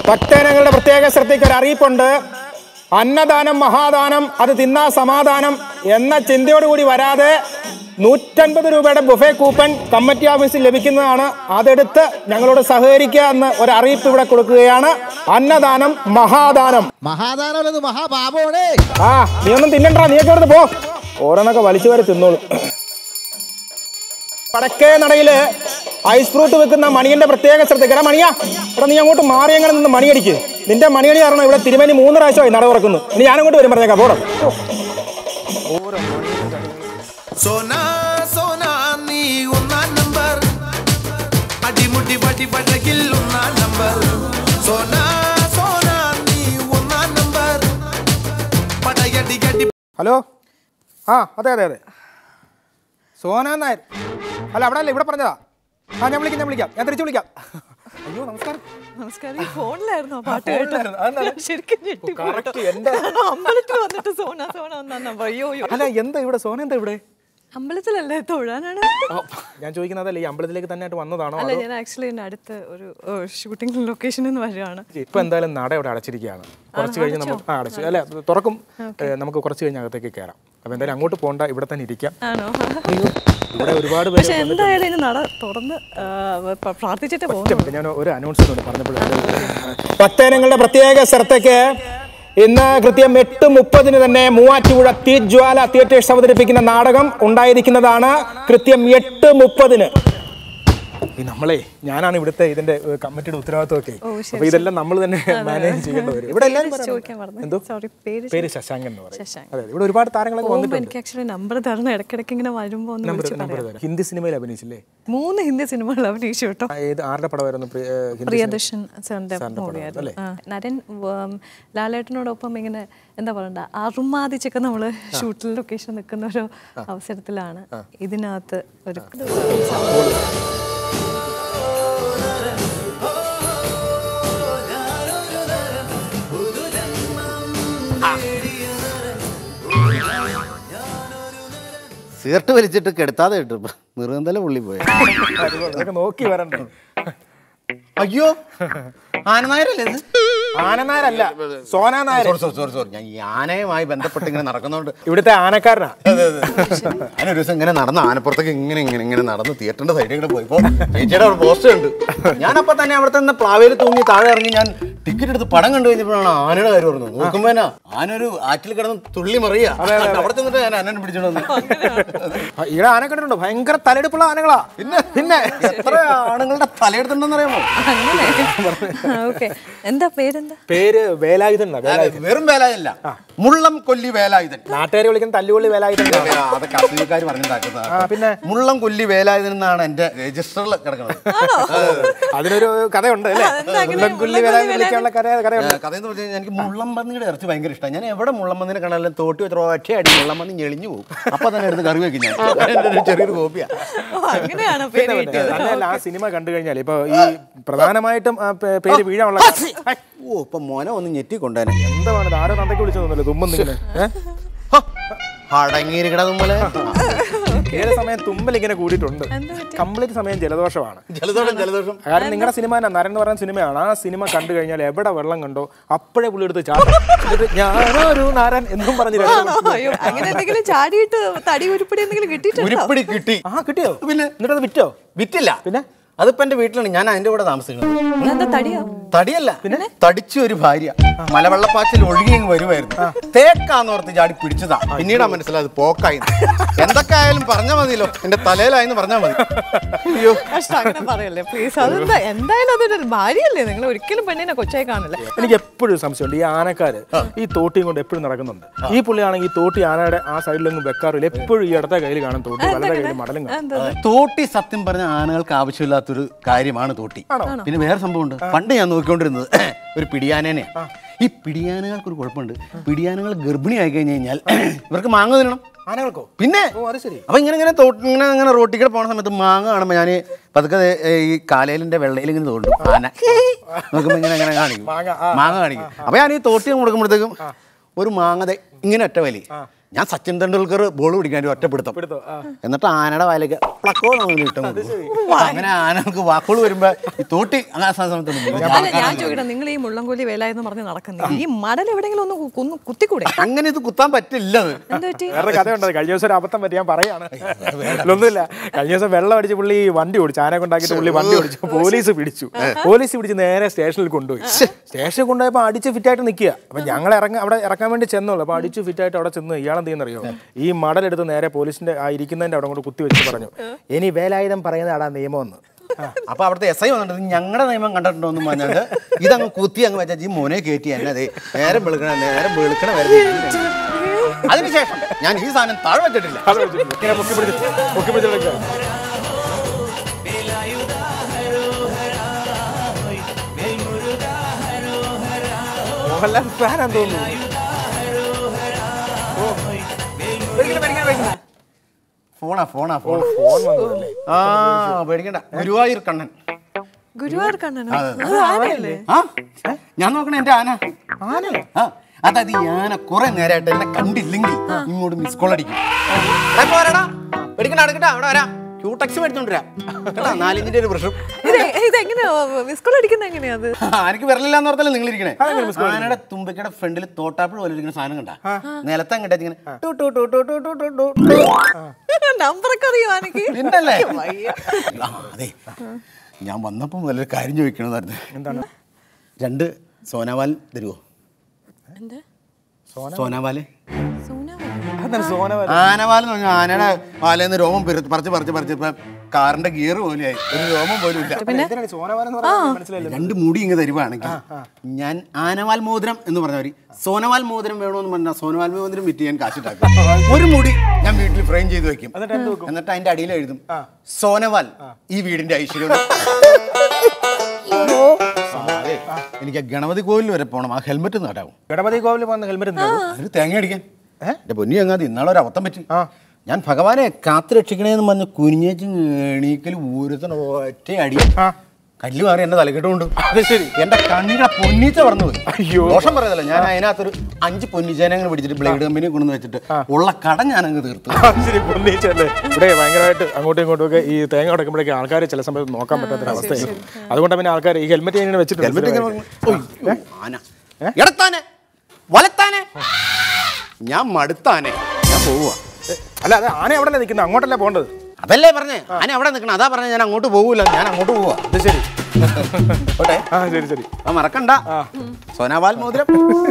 ഭക്തജനങ്ങളുടെ പ്രത്യേക ശ്രദ്ധയ്ക്ക് ഒരു അറിയിപ്പുണ്ട് അന്നദാനം മഹാദാനം അത് തിന്നാ സമാധാനം എന്ന ചിന്തയോടുകൂടി വരാതെ നൂറ്റൻപത് രൂപയുടെ ബുഫേ കൂപ്പൺ കമ്മിറ്റി ഓഫീസിൽ ലഭിക്കുന്നതാണ് അതെടുത്ത് ഞങ്ങളോട് സഹകരിക്കുക എന്ന് ഒരു അറിയിപ്പ് ഇവിടെ കൊടുക്കുകയാണ് അന്നദാനം മഹാദാനം മഹാദാനമല്ലത് മഹാപാപമാണേ ആ നീ ഒന്നും തിന്നണ്ടാ നീയൊക്കെ ഇവിടുന്ന് പോ ഓരോന്നൊക്കെ വലിച്ചു വരെ തിന്നോളൂ വടക്കേ നടയില് ഐസ് ഫ്രൂട്ട് വെക്കുന്ന മണിയന്റെ പ്രത്യേക ശ്രദ്ധ മണിയാ ഇവിടെ നീ അങ്ങോട്ട് മാറി അങ്ങനെ നിന്ന് മണിയടിക്ക് നിന്റെ മണിയടി കാരണം ഇവിടെ തിരുമേനി മൂന്ന് പ്രാവശ്യമായി നട തുറക്കുന്നു ഇനി ഞാനങ്ങോട്ട് വരും പറഞ്ഞേക്കാം പോടോ സോനാ സോനാ നീ ഒന്നാം നമ്പർ അടിമുടി വടി വടകിൽ ഒന്നാം നമ്പർ സോനാ സോനാ നീ ഒന്നാം നമ്പർ പടയടി അടി ഹലോ ആ അതെ അതെ അതെ സോന നായർ അല്ല അവിടെ അല്ല ഇവിടെ പറഞ്ഞതാ ആ ഞാൻ വിളിക്കാം ഞാൻ വിളിക്കാം ഞാൻ തിരിച്ചു വിളിക്കാം അയ്യോ നമസ്കാരം നമസ്കാരം ഈ ഫോണിലായിരുന്നോ പാട്ട് ഫോണിലായിരുന്നു. അതെന്താണ്? കേട്ടത് ശരിക്കും ഞെട്ടിപ്പോയി correct. കേട്ടോ. എന്റെ- കാരണം അമ്പലത്തിൽ വന്നിട്ട് സോന സോന ഒന്നാ അയ്യോ അയ്യോ അല്ല എന്താ ഇവിടെ സോന എന്താ ഇവിടെ അമ്പലത്തിലല്ലേ തൊഴാനാണ് ഓ, ഞാൻ ചോദിക്കുന്നതല്ല ഈ അമ്പലത്തിലേക്ക് തന്നെ ആയിട്ട് വന്നതാണോ അല്ല അതോ ഞാൻ ആക്ച്വലി എൻ്റെ അടുത്ത ഒരു ഷൂട്ടിംഗ് ലൊക്കേഷനിൽ നിന്ന് വരികയാണ് ഇപ്പൊ എന്തായാലും നട ഇവിടെ അടച്ചിരിക്കുകയാണ് കുറച്ച് കഴിഞ്ഞ് നമുക്ക് ആ അടച്ചു അല്ല അത് തുറക്കും ഏ, നമുക്ക് കുറച്ച് കഴിഞ്ഞ് അകത്തേക്ക് കയറാം അപ്പൊ എന്തായാലും അങ്ങോട്ട് പോകണ്ട ഇവിടെ തന്നെ ഇരിക്കാം ആണോ അയ്യോ, ഇവിടെ ഒരുപാട് പേര് പക്ഷെ എന്തായാലും ഇനി നട തുറന്ന് ആ, പ- പ്രാർത്ഥിച്ചിട്ട് പോകുന്നു ഞാൻ ഒരു അനൗൺസ്മെന്റ് പറഞ്ഞപ്പോൾ ഭക്തജനങ്ങളുടെ പ്രത്യേക ശ്രദ്ധയ്ക്ക് ഇന്ന് കൃത്യം എട്ട് മുപ്പതിന് തന്നെ മൂവാറ്റുപുഴ തീജ്വാല തിയേറ്റേഴ്സ് അവതരിപ്പിക്കുന്ന നാടകം ഉണ്ടായിരിക്കുന്നതാണ് കൃത്യം എട്ട് മുപ്പതിന് ഈ നമ്മളെ ഞാനാണ് ഇവിടുത്തെ ഇതിന്റെ ഏഹ്, കമ്മിറ്റിയുടെ ഉത്തരവാദിത്വമൊക്കെ അപ്പൊ ഇതെല്ലാം നമ്മൾ തന്നെ മാനേജ് ചെയ്യേണ്ടി വരും ഇവിടെ എല്ലാവരും ചോദിക്കാൻ പറയുന്നത്. മറന്നു എന്തോ സോറി പേര് പേര് ശശാങ്കൻ എന്ന് പറയും ശശാങ്കൻ. അതെ ഇവിടെ ഒരുപാട് താരങ്ങളൊക്കെ പോകുമ്പോ വന്നിട്ടുണ്ട് എനിക്ക് ആക്ച്വലി നമ്പർ തരണം ഇടയ്ക്കിടയ്ക്ക് ഇങ്ങനെ വരുമ്പോ ഒന്ന് നമ്പർ വിളിച്ച് നമ്പർ പറയാം തരാം ഹിന്ദി സിനിമയിൽ അഭിനയിച്ചില്ലേ മൂന്ന് ഹിന്ദി സിനിമകൾ അഭിനയിച്ചു കേട്ടോ ആ, ഏത് ആരുടെ പടമായിരുന്നു പ്രിയ- ഏഹ്, ഹിന്ദി പ്രിയദർശൻ സാറിന്റെ സാറിന്റെ മൂവിയായിരുന്നു ആ, നരൻ ഉം, ലാലേട്ടനോടൊപ്പം ഇങ്ങനെ എന്താ പറയണ്ട അറുമാദിച്ചൊക്കെ നമ്മള് ഷൂട്ടിൽ ലൊക്കേഷൻ നിൽക്കുന്ന ഒരു അവസരത്തിലാണ് ഇതിനകത്ത് ഒരു സിഗരറ്റ് വലിച്ചിട്ട് കെടുത്താതെ കിട്ടും നിർന്തല പുള്ളി പോയി അതൊക്കെ നോക്കി വരണ്ടേ അയ്യോ ആനനായരല്ലേ ഇത് ആനനായരല്ല Sona Nair sorry sorry sorry sorry ഞാൻ ഈ ആനയുമായി ബന്ധപ്പെട്ട് ഇങ്ങനെ നടക്കുന്നോണ്ട് ഇവിടുത്തെ ആനക്കാരനാ ഞാനൊരു ദിവസം ഇങ്ങനെ നടന്ന് ആനപ്പുറത്തേക്ക് ഇങ്ങനെ ഇങ്ങനെ ഇങ്ങനെ നടന്ന് തിയേറ്ററിന്റെ സൈഡിൽ കൂടെ പോയപ്പോ ചേച്ചിയുടെ അവിടെ പോസ്റ്റർ ഉണ്ട് ഞാനപ്പോ തന്നെ അവിടെ നിന്ന് പ്ലാവേൽ തൂങ്ങി താഴെ ഇറങ്ങി ഞാൻ ടിക്കറ്റ് എടുത്ത് പടം കണ്ടു കഴിഞ്ഞപ്പോഴാണ് ആനയുടെ കാര്യം പറഞ്ഞത് നോക്കുമ്പോ എന്നാ ആന ഒരു ആറ്റിൽ കിടന്ന് തുള്ളി മറിയ അവിടെ ചെന്നിട്ട് ഞാൻ ആനനെ പിടിച്ചോണ്ട് വന്നു ആ, ഇവിടെ ആന കണ്ടിട്ടുണ്ടോ ഭയങ്കര തലയെടുപ്പുള്ള ആനകളാ പിന്നെ പിന്നെ എത്ര ആണുങ്ങളുടെ തലയെടുത്തുണ്ടെന്ന് അറിയാമോ അങ്ങനെ ഓക്കെ എന്താ പേരെന്താ പേര് വേലായുധൻ എന്നാ, വേലായുധൻ വെറും വേലായല്ല മുള്ളം കൊല്ലി വേലായുധൻ നാട്ടുകാർ വിളിക്കുന്ന തല്ലുകൊള്ളി വേലായുധൻ എന്നാ. ആ, അതൊക്കെ അസുഖക്കാർ പറഞ്ഞിട്ടാക്കുന്നത് പിന്നെ? മുള്ളം കൊല്ലി വേലായുധൻ എന്നാണ് എന്റെ രജിസ്റ്ററിൽ കിടക്കുന്നത് അതിനൊരു കഥയുണ്ട് അല്ലേ ഉള്ളംകുല്ലി വേലായുധൻ വിളിക്കാനുള്ള കഥ കഥയുണ്ട് കഥ എന്ന് പറഞ്ഞു കഴിഞ്ഞാൽ എനിക്ക് മുള്ളം പന്നിയുടെ ഇറച്ചി ഭയങ്കര ഇഷ്ടമാണ് ഞാൻ എവിടെ മുള്ളം പന്നിനെ കണ്ടാലും തോട്ടി വെച്ച ഒറ്റയടി മുള്ളം പന്നി ഞെളിഞ്ഞു പോകും അപ്പൊ തന്നെ എടുത്ത് കറി വെക്കും ഞാൻ എൻ്റെ ഒരു ചെറിയൊരു കോപ്പിയാ ഓ അങ്ങനെയാണോ പേര് കിട്ടിയത് തന്നെയല്ല ആ സിനിമ കണ്ടു കഴിഞ്ഞാൽ ഇപ്പൊ ഈ പ്രധാനമായിട്ടും ആ പേ- പേര് വീഴാനുള്ള കാരണം- ഐ, ഓ ഇപ്പൊ മോനെ ഒന്ന് ഞെട്ടി കൊണ്ടുവനെ എന്താണ് ഇത്? ആരോ തന്തയ്ക്ക് വിളിച്ചു തോന്നല്ലോ തുമ്മുന്നിങ്ങനെ അടങ്ങിയിരിക്കട തുമ്മലെ ഏത് സമയം തുമ്മൽ ഇങ്ങനെ കൂടിയിട്ടുണ്ട് കംപ്ലീറ്റ് സമയം ജലദോഷമാണ് ജലദോഷം ജലദോഷം കാരണം നിങ്ങളുടെ സിനിമ തന്നെ നരൻ എന്ന് പറയുന്ന സിനിമയാണ് ആ സിനിമ കണ്ടു കഴിഞ്ഞാൽ എവിടെ വെള്ളം കണ്ടോ അപ്പോഴേ പുള്ളി എടുത്ത് ചാടും എന്നിട്ട് ഞാനൊരു നരൻ എന്നും പറഞ്ഞ് രക്ഷപ്പെടും. അയ്യോ അങ്ങനെ എന്തെങ്കിലും ചാടിയിട്ട് തടി ഉരുപ്പടി എന്തെങ്കിലും കിട്ടിയിട്ടുണ്ടോ ഉരുപ്പിടി കിട്ടി ആ കിട്ടിയോ പിന്നെ എന്നിട്ട് അത് വിറ്റോ വിറ്റില്ല പിന്നെ? അതിപ്പോ എന്റെ വീട്ടിലാണ് ഞാൻ അതിന്റെ കൂടെ താമസിക്കുന്നത് എന്താ തടിയോ തടിയല്ല പിന്നെ തടിച്ച ഒരു ഭാര്യ മലവെള്ളപ്പാച്ചിൽ ഒഴുകി അങ്ങ് വരുമായിരുന്നു തേക്കാന്നോർത്ത് ചാടി പിടിച്ചതാ പിന്നീടാ മനസ്സിലായത് പോക്കായി എന്തൊക്കെ ആയാലും പറഞ്ഞാ മതിയല്ലോ എന്റെ തലയിലായെന്ന് പറഞ്ഞാ മതി അയ്യോ കഷ്ടം അങ്ങനെ പറയല്ലേ പ്ലീസ് അതെന്താ എന്തായാലും അതൊരു ഭാര്യയല്ലേ നിങ്ങൾ ഒരിക്കലും പെണ്ണിനെ കൊച്ചായി കാണില്ല എനിക്ക് എപ്പോഴും സംശയമുണ്ട് ഈ ആനക്കാര് ഈ തോട്ടിയും കൊണ്ട് എപ്പോഴും നടക്കുന്നുണ്ട് ഈ പുള്ളിയാണെങ്കിൽ ഈ തോട്ടി ആനയുടെ ആ സൈഡിലൊന്നും വെക്കാറില്ല എപ്പോഴും ഈ ഇടത്തെ കയ്യിൽ കാണും തോട്ടി വലത്തെ കയ്യിൽ മടലും കാണും എന്താ തോട്ടി സത്യം പറഞ്ഞ ആനകൾക്ക് ആവശ്യമില്ലാത്തൊരു കാര്യമാണ് തോട്ടി പിന്നെ വേറെ സംഭവമുണ്ട് പണ്ട് ഞാൻ നോക്കിക്കൊണ്ടിരുന്നത് ഒരു പിടിയാനേനെ ഈ പിടിയാനകൾക്ക് ഒരു കുഴപ്പമുണ്ട് പിടിയാനകൾ ഗർഭിണിയായി കഴിഞ്ഞ് കഴിഞ്ഞാൽ ഇവർക്ക് മാങ്ങ തിന്നണം ആനകൾക്കോ പിന്നെ ഓ അത് ശരി അപ്പൊ ഇങ്ങനെ ഇങ്ങനെ തോട്ടി ഇങ്ങനെ ഇങ്ങനെ റോട്ടിൽ പോണ സമയത്ത് മാങ്ങ കാണുമ്പോൾ ഞാൻ പതുക്കെ ദേ, ഏ, ഈ കാലേലിന്റെ വെള്ളയിൽ ഇങ്ങനെ തോണ്ടും ആന നോക്കുമ്പോ ഇങ്ങനെ ഇങ്ങനെ കാണിക്കും മാങ്ങ, ആ, മാങ്ങ കാണിക്കും അപ്പൊ ഞാൻ ഈ തോട്ടി കൊടുക്കുമ്പോഴത്തേക്കും ഒരു മാങ്ങ ദേ ഇങ്ങനെ ഒറ്റ വലി ഞാൻ സച്ചിൻ തെണ്ടുൽക്കർ ബോൾ പിടിക്കാൻ ഒരു ഒറ്റപ്പെടുത്തം എന്നിട്ട് ആനയുടെ വായിലേക്ക് പ്ലക്കോ നമ്മൾ ഇട്ടും അങ്ങനെ ആനകൾക്ക് വാക്കുകൾ വരുമ്പോ ഈ തോട്ടി അങ്ങനെ ആ സമയത്ത് അല്ല ഞാൻ ചോദിക്കട്ടെ നിങ്ങൾ ഈ മുള്ളംകൊല്ലി വേല എന്ന് പറഞ്ഞ് നടക്കുന്നത് ഈ മടൽ എവിടെയെങ്കിലും ഒന്ന് കു- കുന്നു കുത്തിക്കൂടെ അങ്ങനെ ഇത് കുത്താൻ പറ്റില്ല അത് എന്ത് പറ്റി വേറെ കഥയുണ്ട് കഴിഞ്ഞ ദിവസം ഒരു അബദ്ധം പറ്റി ഞാൻ പറയാണ് ഒന്നുമില്ല കഴിഞ്ഞ ദിവസം വെള്ളം അടിച്ച് പുള്ളി വണ്ടി ഓടിച്ചു ആനെ കൊണ്ടാക്കിയിട്ട് പുള്ളി വണ്ടി ഓടിച്ചു പോലീസ് പിടിച്ചു പോലീസ് പിടിച്ച് നേരെ സ്റ്റേഷനിൽ കൊണ്ടുപോയി സ്റ്റേഷനിൽ കൊണ്ടുപോയപ്പോൾ അടിച്ച് ഫിറ്റായിട്ട് നിൽക്കുക അപ്പൊ ഞങ്ങൾ ഇറങ്ങി അവിടെ ഇറക്കാൻ വേണ്ടി ചെന്നുള്ളൂ അപ്പൊ അടിച്ച് ഫിറ്റായിട്ട് അവിടെ ചെന്ന് ഇയാളെന്ത് ചെയ്യുന്നറിയോ ഈ മടലെടുത്ത് നേരെ പോലീസിന്റെ ആ ഇരിക്കുന്നതിന്റെ അവിടെ കൊണ്ട് കുത്തി വെച്ച് പറഞ്ഞു ഇനി വേലായുധം പറയുന്നതാടാ നിയമമെന്ന് അപ്പൊ അവിടുത്തെ എസ് ഐ വന്നിട്ട് ഞങ്ങളുടെ നിയമം കണ്ടിട്ടുണ്ടോ എന്ന് പറഞ്ഞാൽ ഇതങ്ങ് കുത്തി അങ്ങ് വെച്ചാൽ ഈ മോനെ കയറ്റി എന്നെ അതെ നേരം വെളുക്കണ നേരം വെളുക്കണ വരെ അതിനുശേഷം ഞാൻ ഈ സാധനം താഴെ വെച്ചിട്ടില്ല ഇങ്ങനെ പൊക്കി പിടിച്ച് പൊക്കി പിടിച്ചെടുക്കുക മോഹൻലാൽ ഫാനാന്ന് തോന്നുന്നു ഫോണാ ഫോണാ ഫോൺ ഫോൺ വന്നതല്ലേ ആ പേടിക്കണ്ട ഗുരുവായൂർ കണ്ണൻ ഗുരുവായൂർ കണ്ണനോ അത് ആനയല്ലേ ആ ഞാൻ നോക്കണേ എന്റെ ആന ആന ആ അതായത് ഈ ആന കുറെ നേരമായിട്ട് എന്നെ കണ്ടില്ലെങ്കിൽ ഇങ്ങോട്ട് മിസ് കോൾ അടിക്കും എടാ, പോരെടാ. പേടിക്കണ്ട അടുക്കട്ടെ അവിടെ വരാം ക്യൂടെക്സ് മേടിച്ചോണ്ടിരാ കേട്ടാ നാലിഞ്ചിന്റെ ഒരു പ്രശ്നം ഇത് ഇതെങ്ങനെയാ മിസ്കോൾ അടിക്കുന്നത് എങ്ങനെയാ അത് ആനക്ക് വരലില്ലാന്ന് പറഞ്ഞാൽ നിങ്ങൾ ഇരിക്കണേ ആനയുടെ തുമ്പിക്കയുടെ ഫ്രണ്ടിൽ തോട്ടാപ്പിൾ പോലെ ഇരിക്കുന്ന സാധനം കണ്ട നിലത്ത് അങ്ങോട്ട് ഇങ്ങനെ two two two two two two two two. നമ്പറൊക്കെ അറിയോ എനിക്ക് ഉണ്ടല്ലേ ആ, അതെ ഞാൻ വന്നപ്പോൾ മുതലൊരു കാര്യം ചോദിക്കണമായിരുന്നു എന്താണ് രണ്ട് സോനാവാൽ തരുമോ എന്താ സോനാവാല് സോന അതാണ് സോന ആനവാൽ എന്ന് പറഞ്ഞാൽ ആനയുടെ വാലേന്ന് രോമം പിറ- പറിച്ച് പറിച്ച് പറിച്ച് ഇപ്പൊ കാറിന്റെ ഗിയർ പോലെയായി ഒരു രോമം പോലും ഇല്ല എന്തിനാണ് സോനവാരം എന്ന് പറയുന്നത് മനസ്സിലായില്ല രണ്ട് മുടി ഇങ്ങ് തരുവാണെങ്കിൽ ഞാൻ ആനവാൽ മോതിരം എന്ന് പറഞ്ഞവര് സോനവാൽ മോതിരം വേണമെന്ന് പറഞ്ഞാൽ സോനവാൽ മോതിരം വിറ്റ് ഞാൻ കാശിട്ടാക്കും ഒരു മുടി ഞാൻ വീട്ടിൽ ഫ്രെയിം ചെയ്ത് വെക്കും എന്നിട്ട് അതിന്റെ അടിയിൽ എഴുതും സോനവാൽ ഈ വീടിന്റെ ഐശ്വര്യം ആ, അതെ. എനിക്ക് ആ ഗണപതി കോവിലിൽ വരെ പോണം ആ ഹെൽമെറ്റ് നടാവും ഗണപതി കോവിൽ വന്ന് ഹെൽമെറ്റ് എന്താ ഒരു തേങ്ങ അടിക്കാൻ എന്റെ പൊന്നി അങ്ങാതി ഇന്നാളെ ഒരു അബദ്ധം പറ്റി ഞാൻ ഭഗവാനെ കാത്തു രക്ഷിക്കണേന്ന് പറഞ്ഞ് കുനിഞ്ഞേച്ച് എണീക്കൽ ഊരത്തിന് ഒറ്റ അടി കല്ല് മാറി എന്റെ തലക്കെട്ടുകൊണ്ട് അത് ശരി എന്റെ കണ്ണിന്റെ പൊന്നീച്ച പറഞ്ഞു പോയി അയ്യോ. ദോഷം പറയുന്നില്ല ഞാൻ അതിനകത്തൊരു അഞ്ച് പൊന്നിച്ചേനങ്ങൾ പിടിച്ചിട്ട് ബ്ലേഡ് കമ്പനി കൊണ്ടുവന്ന് വെച്ചിട്ട് ഉള്ള കട ഞാൻ അങ്ങ് തീർത്തു ആ, ശരി പൊന്നീച്ചല്ലേ ഇവിടെ ഭയങ്കരമായിട്ട് അങ്ങോട്ടും ഇങ്ങോട്ടും ഒക്കെ ഈ തേങ്ങ ഉടക്കുമ്പോഴേക്ക് ആൾക്കാർ ചില സമയത്ത് നോക്കാൻ പറ്റാത്തൊരു അവസ്ഥയായി അതുകൊണ്ട് പിന്നെ ആൾക്കാർ ഈ ഹെൽമെറ്റ് ഇങ്ങനെ വെച്ചിട്ടുണ്ട് ഹെൽമെറ്റ് ഇങ്ങനെ സ്ഥിരമായിട്ട്. പറഞ്ഞു, "ഒയ്, ആന എടത്താനെ വലത്താനെ ഞാൻ മടുത്താനെ ഞാൻ പോവുക അല്ല അത് ആന എവിടെ നിൽക്കുന്നത് അങ്ങോട്ടല്ലേ പോകേണ്ടത് അതല്ലേ പറഞ്ഞേ ആന അവിടെ നിൽക്കണം അതാ പറഞ്ഞേ ഞാൻ അങ്ങോട്ട് പോകൂല ഞാൻ അങ്ങോട്ട് പോവാ അത് ശരി ഓട്ടെ ആ ശരി ശരി ആ മറക്കണ്ട സോനാവാൽ മോതിരം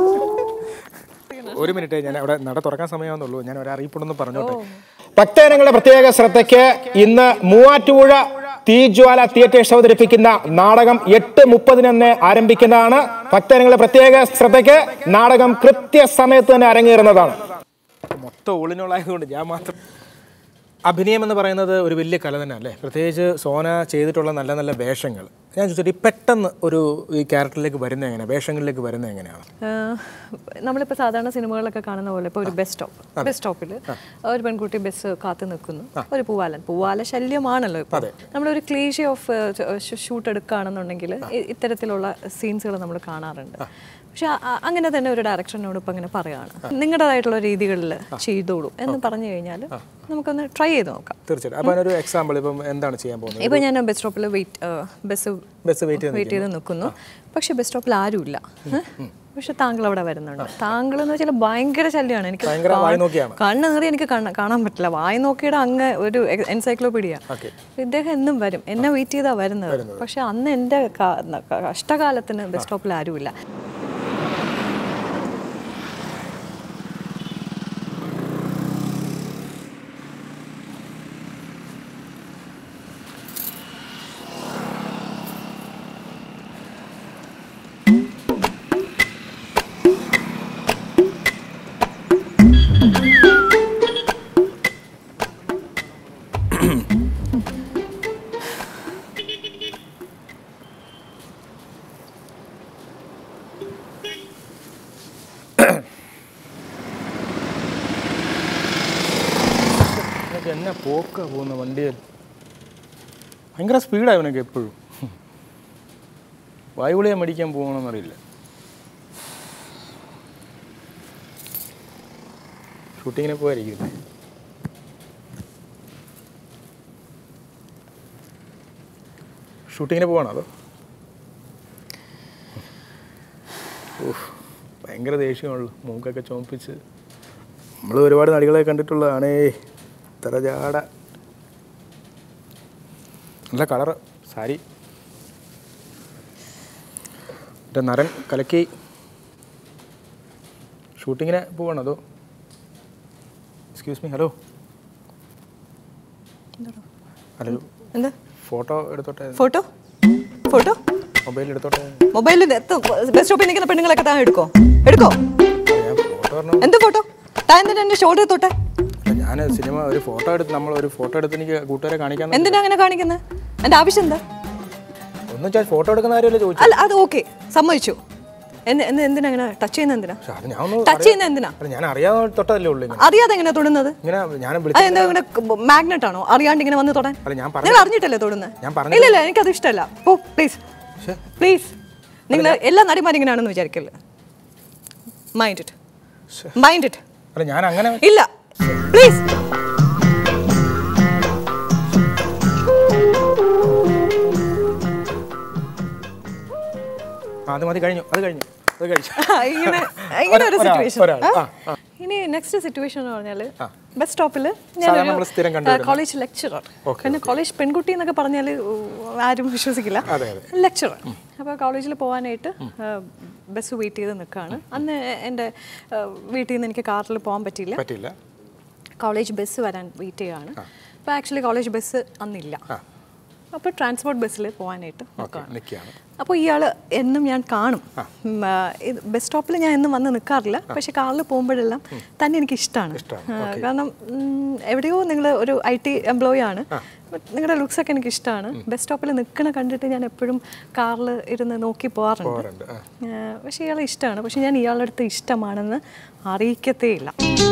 ഒരു മിനിറ്റ് ഞാൻ അവിടെ നട തുറക്കാൻ സമയമാണെന്നുള്ളൂ ഞാൻ ഒരു അറിയിപ്പുണ്ടെന്ന് പറഞ്ഞോട്ടെ ഭക്തജനങ്ങളുടെ പ്രത്യേക ശ്രദ്ധയ്ക്ക് ഇന്ന് മൂവാറ്റുപുഴ തീജ്വാല തിയേറ്റേഴ്സ് അവതരിപ്പിക്കുന്ന നാടകം എട്ട് മുപ്പതിനെന്ന് ആരംഭിക്കുന്നതാണ് ഭക്തജനങ്ങളുടെ പ്രത്യേക ശ്രദ്ധയ്ക്ക് നാടകം കൃത്യസമയത്ത് തന്നെ അരങ്ങേറുന്നതാണ് മൊത്തം ഓളിനോളായതുകൊണ്ട് ഞാൻ മാത്രം അഭിനയം എന്ന് പറയുന്നത് ഒരു വലിയ കല തന്നെ അല്ലേ പ്രത്യേകിച്ച് സോന ചെയ്തിട്ടുള്ള നല്ല നല്ല വേഷങ്ങൾ ഞാൻ ചോദിച്ചിട്ട് ഈ പെട്ടെന്ന് ഒരു ഈ ക്യാരക്ടറിലേക്ക് വരുന്നത് എങ്ങനെയാണ് വേഷങ്ങളിലേക്ക് വരുന്നത് എങ്ങനെയാണ് നമ്മളിപ്പോൾ സാധാരണ സിനിമകളിലൊക്കെ കാണുന്ന പോലെ ഇപ്പോൾ ഒരു ബസ് സ്റ്റോപ്പ് ബസ് സ്റ്റോപ്പിൽ ഒരു പെൺകുട്ടി ബസ് കാത്തു നിൽക്കുന്നു ഒരു പൂവാലൻ പൂവാല ശല്യമാണല്ലോ ഇപ്പോൾ നമ്മളൊരു ക്ലീഷ ഓഫ് ഷൂട്ട് എടുക്കുകയാണെന്നുണ്ടെങ്കിൽ ഇ- ഇത്തരത്തിലുള്ള സീൻസുകൾ നമ്മൾ കാണാറുണ്ട് പക്ഷെ അ- അങ്ങനെ തന്നെ ഒരു ഡയറക്ഷനോട് ഇപ്പം അങ്ങനെ പറയാണ് നിങ്ങളുടേതായിട്ടുള്ള രീതികളിൽ ചെയ്തോളൂ എന്ന് പറഞ്ഞു കഴിഞ്ഞാൽ നമുക്കൊന്ന് ട്രൈ ചെയ്ത് നോക്കാം തീർച്ചയായിട്ടും അപ്പോൾ അതിനൊരു എക്സാമ്പിൾ ഇപ്പം എന്താണ് ചെയ്യാൻ പോകുന്നത് ഇപ്പോൾ ഞാൻ ബസ് സ്റ്റോപ്പിൽ വെയിറ്റ് ബസ് ബസ് വെയിറ്റ് ചെയ്ത് വെയിറ്റ് ചെയ്ത് നിൽക്കുന്നു പക്ഷെ ബസ് സ്റ്റോപ്പിൽ ആരുമില്ല ഏഹ്? പക്ഷെ താങ്കൾ അവിടെ വരുന്നുണ്ട് താങ്കൾ എന്ന് വെച്ചാൽ ഭയങ്കര ശല്യമാണ് എനിക്ക് ഭയങ്കര കാ- വായി നോക്കിയാണ്. കണ്ണ് നേറി എനിക്ക് കാണാൻ കാണാൻ പറ്റില്ല വായി നോക്കിയുടെ അങ്ങ് ഒരു എൻസൈക്ലോപീഡിയ ഇദ്ദേഹം എന്നും വരും എന്നെ വെയിറ്റ് ചെയ്താ വരുന്നത് പക്ഷെ അന്ന് എൻ്റെ ക- ക- കഷ്ടകാലത്തിന് ബസ് സ്റ്റോപ്പിൽ ആരുമില്ല ഇവനൊക്കെ എന്നാ പോക്ക പോകുന്ന വണ്ടിയിൽ ഭയങ്കര സ്പീഡാണ് ഇവനൊക്കെ എപ്പോഴും വായുവിളിയെ മേടിക്കാൻ പോകണമെന്നറിയില്ല ഷൂട്ടിങ്ങിന് പോയിരിക്കും ഷൂട്ടിങ്ങിന് പോവാണോ അതോ ഊഫ്, ഭയങ്കര ദേഷ്യമുള്ളു മൂക്കൊക്കെ ചോപ്പിച്ച് നമ്മൾ ഒരുപാട് നടികളെ കണ്ടിട്ടുള്ളതാണേ തലജാട നല്ല കളറ് സാരി എൻ്റെ നരൻ കലക്കി ഷൂട്ടിങ്ങിന് പോവാണോ അതോ എക്സ്ക്യൂസ് മീ ഹലോ ഹലോ എന്താ ഫോട്ടോ എടുത്തോട്ടെ ഫോട്ടോ ഫോട്ടോ മൊബൈൽ എടുത്തോട്ടെ മൊബൈലിൽ ബസ് സ്റ്റോപ്പിൽ നിൽക്കുന്ന പെണ്ണുങ്ങളൊക്കെ താൻ എടുക്കോ എടുക്കോ ഞാൻ ഫോട്ടോ പറഞ്ഞു എന്ത് ഫോട്ടോ താൻ എന്തിനാ എന്റെ ഷോൾഡർ തൊട്ടെ ഞാൻ സിനിമ ഒരു ഫോട്ടോ എടുത്ത് നമ്മൾ ഒരു ഫോട്ടോ എടുത്ത് എനിക്ക് കൂട്ടുകാരെ കാണിക്കാൻ എന്തിനാ അങ്ങനെ കാണിക്കുന്നത് എന്റെ ആവശ്യം എന്താ ഒന്നും ഞാൻ ഫോട്ടോ എടുക്കുന്ന കാര്യമല്ല ചോദിച്ചു അല്ല അത് ഓക്കെ സമ്മതിച്ചു എന്ത് എന്ത് എന്തിനാ അങ്ങനെ ടച്ച് ചെയ്യുന്ന എന്തിനാ പക്ഷെ അത് ഞാൻ ഒന്ന് ടച്ച് ചെയ്യുന്ന എന്തിനാ അല്ല ഞാൻ അറിയാതെ തൊട്ടതല്ലേ ഉള്ളൂ ഇങ്ങനെ അറിയാതെ എങ്ങനെ തൊടുന്നത് ഇങ്ങനെ ഞാൻ അത് വിളിച്ചു എന്താ ഇങ്ങനെ മാഗ്നറ്റ് ആണോ അറിയാണ്ട് ഇങ്ങനെ വന്ന് തൊടാൻ അല്ല ഞാൻ പറഞ്ഞു നിങ്ങൾ അറിഞ്ഞിട്ടല്ലേ തൊടുന്നത് ഞാൻ പറഞ്ഞു ഇല്ല ഇല്ല എനിക്കത് ഇഷ്ടമല്ല ഓ പ്ലീസ് പ്ലീസ് നിങ്ങൾ എല്ലാ നടിമാരും ഇങ്ങനെയാണെന്ന് വിചാരിക്കല്ലേ മൈൻഡ് ഇറ്റ് മൈൻഡ് ഇറ്റ് അല്ല ഞാൻ അങ്ങനെ ഇല്ല പ്ലീസ് ആ, അത് മതി കഴിഞ്ഞു അത് കഴിഞ്ഞു അത് കഴിച്ചു ഇങ്ങനെ ഇങ്ങനെ ഒരു ഒരാൾ, സിറ്റുവേഷൻ ഒരാൾ, ആ, ഇനി നെക്സ്റ്റ് സിറ്റുവേഷൻ എന്ന് പറഞ്ഞാൽ ആ. ബസ് സ്റ്റോപ്പിൽ സാധാരണ നമ്മള് സ്ഥിരം കണ്ടുവരുന്ന. കോളേജ് ലെക്ചറർ പിന്നെ കോളേജ് പെൺകുട്ടി എന്നൊക്കെ പറഞ്ഞാൽ ആരും വിശ്വസിക്കില്ല അതെ, അതെ. ലെക്ചറർ അപ്പോൾ കോളേജിൽ പോകാനായിട്ട് ബസ് വെയിറ്റ് ചെയ്ത് നിൽക്കുകയാണ് അന്ന് എൻ്റെ ആ, വീട്ടിൽ നിന്ന് എനിക്ക് കാറിൽ പോകാൻ പറ്റിയില്ല പറ്റില്ല കോളേജ് ബസ് വരാൻ വെയിറ്റ് ചെയ്യുകയാണ് അപ്പോൾ ആക്ച്വലി കോളേജ് ബസ് അന്നില്ല ആ. അപ്പോൾ ട്രാൻസ്പോർട്ട് ബസ്സിൽ പോകാനായിട്ട് നിൽക്കുകയാണ് നിൽക്കുകയാണ് അപ്പോൾ ഇയാൾ എന്നും ഞാൻ കാണും ഉം, ആ, ഇത് ബസ് സ്റ്റോപ്പിൽ ഞാൻ എന്നും വന്ന് നിൽക്കാറില്ല പക്ഷെ കാറിൽ പോകുമ്പോഴെല്ലാം തന്നെ എനിക്ക് ഇഷ്ടമാണ് കാരണം ഉം, എവിടെയോ നിങ്ങൾ ഒരു ഐ ടി എംപ്ലോയി ആണ് നിങ്ങളുടെ ലുക്സ് ഒക്കെ എനിക്ക് ഇഷ്ടമാണ് ബസ് സ്റ്റോപ്പിൽ നിൽക്കണ കണ്ടിട്ട് ഞാൻ എപ്പോഴും കാറിൽ ഇരുന്ന് നോക്കി പോകാറുണ്ട് പോകാറുണ്ട് ആ. ആ, പക്ഷെ ഇയാളെ ഇഷ്ടമാണ് പക്ഷെ ഞാൻ ഇയാളുടെ അടുത്ത് ഇഷ്ടമാണെന്ന് അറിയിക്കത്തേ ഇല്ല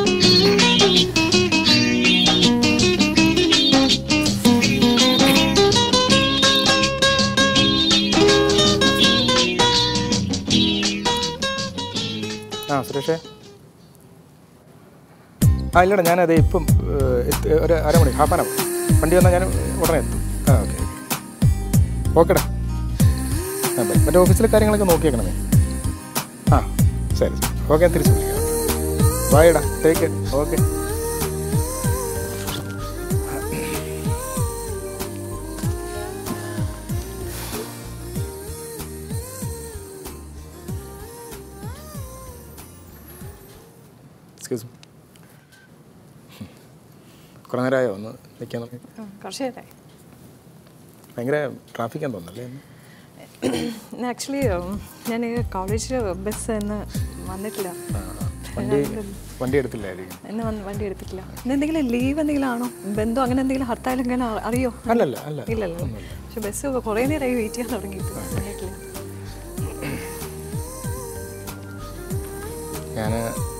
ആ സുരേഷേ ആ ഇല്ലടാ ഞാനത് ഇപ്പം ഏഹ്, എത്തി- ഒരു അരമണി ഹാഫ് ആൻ അവർ വണ്ടി വന്നാൽ ഞാൻ ഉടനെ എത്തും ആ ഓക്കെ ഓക്കെടാ ആ ബൈ മറ്റേ ഓഫീസിലെ കാര്യങ്ങളൊക്കെ നോക്കിയേക്കണമേ ആ ശരി ഓക്കെ ഞാൻ തിരിച്ചു വിളിക്കാം ബായടാ ടേക്ക് കെയർ ഓക്കെ എക്സ്ക്യൂസ് കുറേ നേരമായോ ഒന്ന് നിൽക്കാൻ തുടങ്ങി ആ, കുറച്ച് നേരമായി ഭയങ്കര ട്രാഫിക്കാന്ന് തോന്നുന്നല്ലേ ഇന്ന്? ആക്ച്വലി ഞാൻ കോളേജിൽ ബസ് ഇന്ന് വന്നിട്ടില്ല വണ്ടി വണ്ടി എടുത്തില്ലായിരിക്കും ഇന്ന് വന്ന് വണ്ടി എടുത്തിട്ടില്ല ഇന്ന് എന്തെങ്കിലും ലീവ് എന്തെങ്കിലും ആണോ ബന്ധം അങ്ങനെ എന്തെങ്കിലും ഹർത്താൽ ഇങ്ങനെ അ- അറിയോ അല്ലല്ല അല്ല ഇല്ലല്ലോ പക്ഷെ ബസ് കുറേ നേരമായി വെയിറ്റ് ചെയ്യാൻ തുടങ്ങിയിട്ട് വന്നിട്ടില്ല ഞാൻ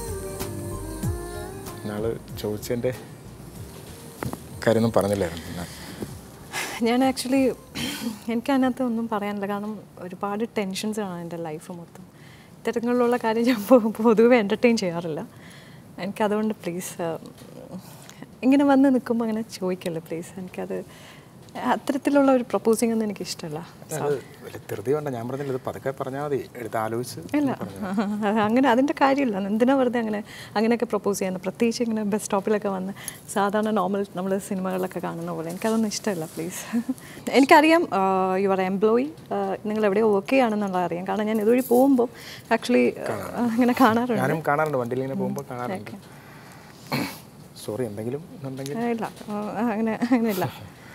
നാള് ചോദിച്ചതിൻ്റെ കാര്യമൊന്നും പറഞ്ഞില്ലായിരുന്നു ഞാൻ ഞാൻ ആക്ച്വലി എനിക്ക് അതിനകത്ത് ഒന്നും പറയാനില്ല കാരണം ഒരുപാട് ടെൻഷൻസാണ് എൻ്റെ ലൈഫ് മൊത്തം ഇത്തരങ്ങളിലുള്ള കാര്യം ഞാൻ പൊ- പൊതുവെ എൻ്റർടൈൻ ചെയ്യാറില്ല എനിക്കതുകൊണ്ട് പ്ലീസ് ഇങ്ങനെ വന്ന് നിൽക്കുമ്പോൾ അങ്ങനെ ചോദിക്കല്ലേ പ്ലീസ് എനിക്കത് അത്തരത്തിലുള്ള ഒരു പ്രപ്പോസിംഗ് ഒന്നും എനിക്ക് ഇഷ്ടമല്ല അത് വലിയ ധൃതി വേണ്ട ഞാൻ പറഞ്ഞില്ല ഇത് പതുക്കെ പറഞ്ഞാൽ മതി എടുത്ത് ആലോചിച്ച് ഇല്ല അങ്ങനെ അതിൻ്റെ കാര്യമില്ല എന്തിനാ വെറുതെ അങ്ങനെ അങ്ങനെയൊക്കെ പ്രപ്പോസ് ചെയ്യുന്നത് പ്രത്യേകിച്ച് ഇങ്ങനെ ബസ് സ്റ്റോപ്പിലൊക്കെ വന്ന് സാധാരണ നോർമൽ നമ്മൾ സിനിമകളിലൊക്കെ കാണുന്ന പോലെ എനിക്കതൊന്നും ഇഷ്ടമല്ല പ്ലീസ് എനിക്കറിയാം യുവർ എംപ്ലോയി നിങ്ങൾ എവിടെയോ വർക്ക് ചെയ്യുകയാണെന്നുള്ളത് അറിയാം കാരണം ഞാൻ ഇതുവഴി പോകുമ്പോൾ ആക്ച്വലി അങ്ങനെ കാണാറുണ്ട് ഞാനും കാണാറുണ്ട് വണ്ടിയിൽ ഇങ്ങനെ പോകുമ്പോൾ കാണാറുണ്ട് സോറി എന്തെങ്കിലും എന്നുണ്ടെങ്കിൽ ആ, ഇല്ല ആ, അങ്ങനെ അങ്ങനെയില്ല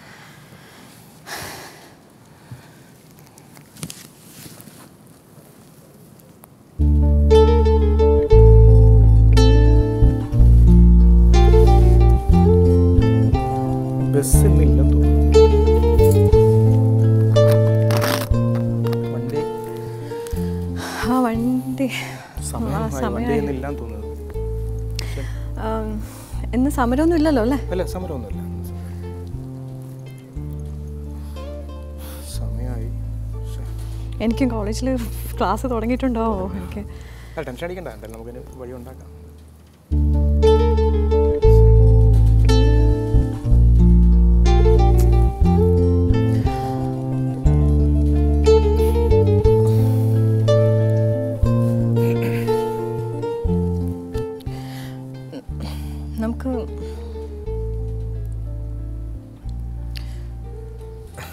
ബസ് ഇന്നില്ലെന്ന് തോന്നുന്നു വണ്ടി ആ വണ്ടി സമയം വണ്ടി ഇന്നില്ലാന്ന് തോന്നുന്നു ആ, ഇന്ന് സമരമൊന്നും ഇല്ലല്ലോ അല്ലേ അല്ല സമരമൊന്നുമില്ല സമയമായി ശ്ശെ. എനിക്കും കോളേജിൽ ക്ലാസ് തുടങ്ങിയിട്ടുണ്ടാവോ എനിക്ക് അല്ല ടെൻഷൻ അടിക്കണ്ട എന്തായാലും നമുക്കിന് വഴി ഉണ്ടാക്കാം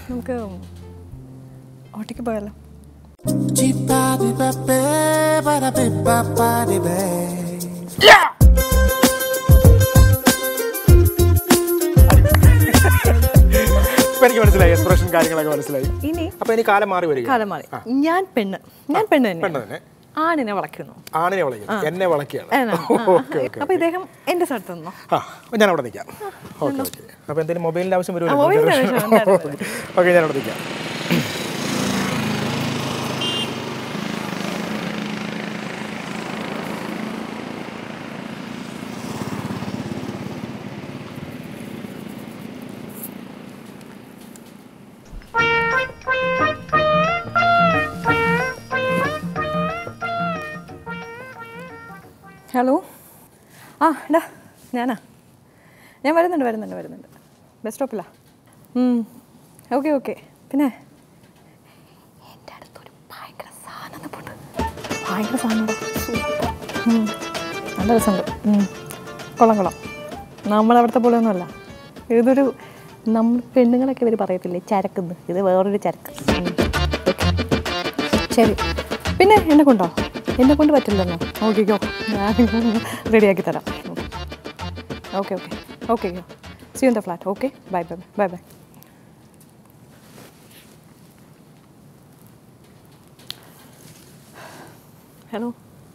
നമുക്ക് ഓട്ടയ്ക്ക് പോയാലോ ഇപ്പൊ എനിക്ക് മനസ്സിലായി എക്സ്പ്രഷൻ കാര്യങ്ങളൊക്കെ മനസ്സിലായി ഇനി അപ്പൊ ഇനി കാലം മാറി വരിക കാലം മാറി ഞാൻ പെണ്ണ് ഞാൻ പെണ്ണ് പെണ്ണ് തന്നെ തന്നെ ആണിനെ വളയ്ക്കുന്നു ആണിനെ വിളിക്കും എന്നെ വിളക്കിയാണ് ആണോ? ആ, ഓക്കെ ഓക്കെ അപ്പൊ ഇദ്ദേഹം എന്റെ സ്ഥലത്ത് നിന്നോ ആ അപ്പൊ ഞാൻ അവിടെ നിൽക്കാം ഓക്കെ ഓക്കെ അപ്പൊ എന്തെങ്കിലും മൊബൈലിന്റെ ആവശ്യം ആ, മൊബൈലിന്റെ ആവശ്യം എന്തായാലും വരും. ഓക്കെ ഞാൻ അവിടെ നിൽക്കാം ഹലോ ആ എടാ ഞാനാ ഞാൻ വരുന്നുണ്ട് വരുന്നുണ്ട് വരുന്നുണ്ട് ബസ് സ്റ്റോപ്പിലാ ഓക്കെ ഓക്കെ പിന്നെ എൻ്റെ അടുത്തൊരു ഭയങ്കര സാധനം നിൽപ്പുണ്ട് ഭയങ്കര സാധനം നല്ല രസമുണ്ട് ഉം. കൊള്ളാം കൊള്ളാം നമ്മളവിടുത്തെ പോലെ ഒന്നുമല്ല ഇതൊരു നമ്മൾ പെണ്ണുങ്ങളൊക്കെ ഇവർ പറയത്തില്ലേ ചരക്കുന്ന് ഇത് വേറൊരു ചരക്ക് ഉം. Okay. ശരി പിന്നെ എന്നെ കൊണ്ടോ എന്നെ കൊണ്ട് പറ്റില്ലെന്നോ ഓക്കെക്കോ ഞാൻ റെഡിയാക്കി തരാം okay okay okay see in the flat okay bye bye bye bye hello